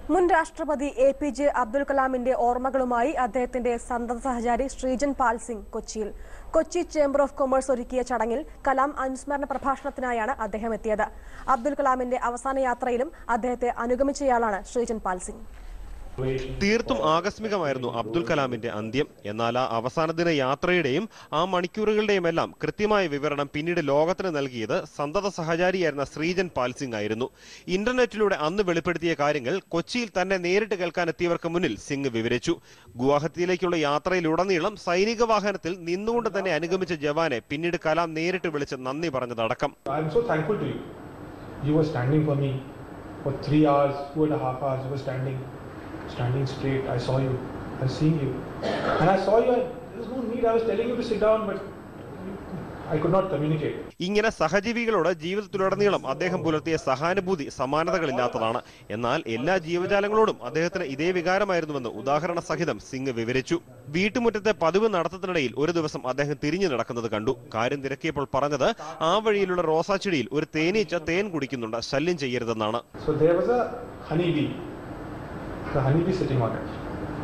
മുൻ രാഷ്ട്രപതി A P J Abdul കലാമിന്റെ ഓർമ്മകളുമായി അദ്ദേഹത്തിന്റെ സന്തത സഹചാരി ശ്രീജൻ പാൽ സിംഗ് കൊച്ചിയിൽ കൊച്ചി ചേംബർ ഓഫ് കൊമേഴ്സ് ഒരുക്കിയ ചടങ്ങിൽ കലാം അനുസ്മരണ പ്രഭാഷണത്തിനായാണ് അദ്ദേഹം എത്തിയത് അബ്ദുൽ കലാമിന്റെ അവസാന യാത്രയിലും അദ്ദേഹത്തെ അനുഗമിച്ചയാളാണ് ശ്രീജൻ പാൽ സിംഗ് തീർത്തും ആകസ്മികമായിരുന്നു അബ്ദുൽ കലാമിന്റെ അന്ത്യം എന്നാൽ ആ അവസാന ദിന യാത്രയുടെയും ആ മണിക്കൂറുകളുടെയും എല്ലാം കൃത്യമായ വിവരണം പിന്നീട് ലോകത്തിന് നൽകിയത് സന്തത സഹചാരിയായിരുന്ന ശ്രീജൻ പാൽസിംഗ് ആയിരുന്നു ഇന്റർനെറ്റിലൂടെ അന്ന് വെളിപ്പെടുത്തിയ കാര്യങ്ങൾ കൊച്ചിയിൽ തന്നെ നേരിട്ട് കേൾക്കാനെത്തിയവർക്ക് മുന്നിൽ സിംഗ് വിവരിച്ചു ഗുവാഹത്തിയിലേക്കുള്ള യാത്രയിലുടനീളം സൈനിക വാഹനത്തിൽ നിന്നുകൊണ്ട് തന്നെ അനുഗമിച്ച ജവാനെ പിന്നീട് കലാം നേരിട്ട് വിളിച്ച് നന്ദി പറഞ്ഞതടക്കം I'm so thankful to you. You were standing for me for three hours, two and a half hours. You were standing, standing straight. I saw you. I was seeing you, and I saw you. And there was no need. I was telling you to sit down, but I could not communicate. ഇങ്ങനെ സഹജീവികളോട് ജീവിതത്തിലുടനീളം അദ്ദേഹം പുലർത്തിയ സഹാനുഭൂതി സമാനതകളില്ലാത്തതാണ് എന്നാൽ എല്ലാ ജീവജാലങ്ങളോടും അദ്ദേഹത്തിന് ഇതേ വികാരമായിരുന്നുവെന്ന് ഉദാഹരണ സഹിതം സിംഗ് വിവരിച്ചു വീട്ടുമുറ്റത്തെ പതിവ് നടത്തത്തിനിടയിൽ ഒരു ദിവസം അദ്ദേഹം തിരിഞ്ഞു നടക്കുന്നത് കണ്ടു കാര്യം തിരക്കിയപ്പോൾ പറഞ്ഞത് ആ വഴിയിലുള്ള റോസാച്ചെടിയിൽ ഒരു തേനീച്ച തേൻ കുടിക്കുന്നുണ്ട് ശല്യം ചെയ്യരുതെന്നാണ് So there was a honeybee. The honeybee sitting on it.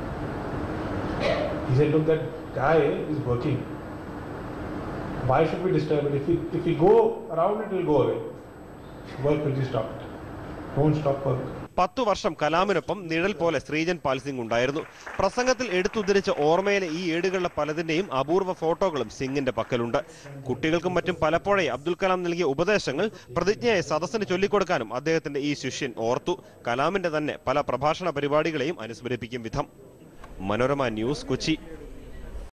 He said, "Look, that guy is working. Why should we disturb it? If we if we go around it, will go away. Work will be stopped. Don't stop work." പത്തു വർഷം കലാമിനൊപ്പം നിഴൽ പോലെ ശ്രീജൻ പാൽസിംഗ് ഉണ്ടായിരുന്നു പ്രസംഗത്തിൽ എടുത്തുദ്ധരിച്ച ഓർമ്മയിലെ ഈ ഏടുകളിലെ പലതിന്റെയും അപൂർവ ഫോട്ടോകളും സിംഗിന്റെ പക്കലുണ്ട് കുട്ടികൾക്കും മറ്റും പലപ്പോഴേ അബ്ദുൽ കലാം നൽകിയ ഉപദേശങ്ങൾ പ്രതിജ്ഞയെ സദസ്സിന് ചൊല്ലിക്കൊടുക്കാനും അദ്ദേഹത്തിന്റെ ഈ ശിഷ്യൻ ഓർത്തു കലാമിന്റെ തന്നെ പല പ്രഭാഷണ പരിപാടികളെയും അനുസ്മരിപ്പിക്കും വിധം മനോരമ ന്യൂസ് കൊച്ചി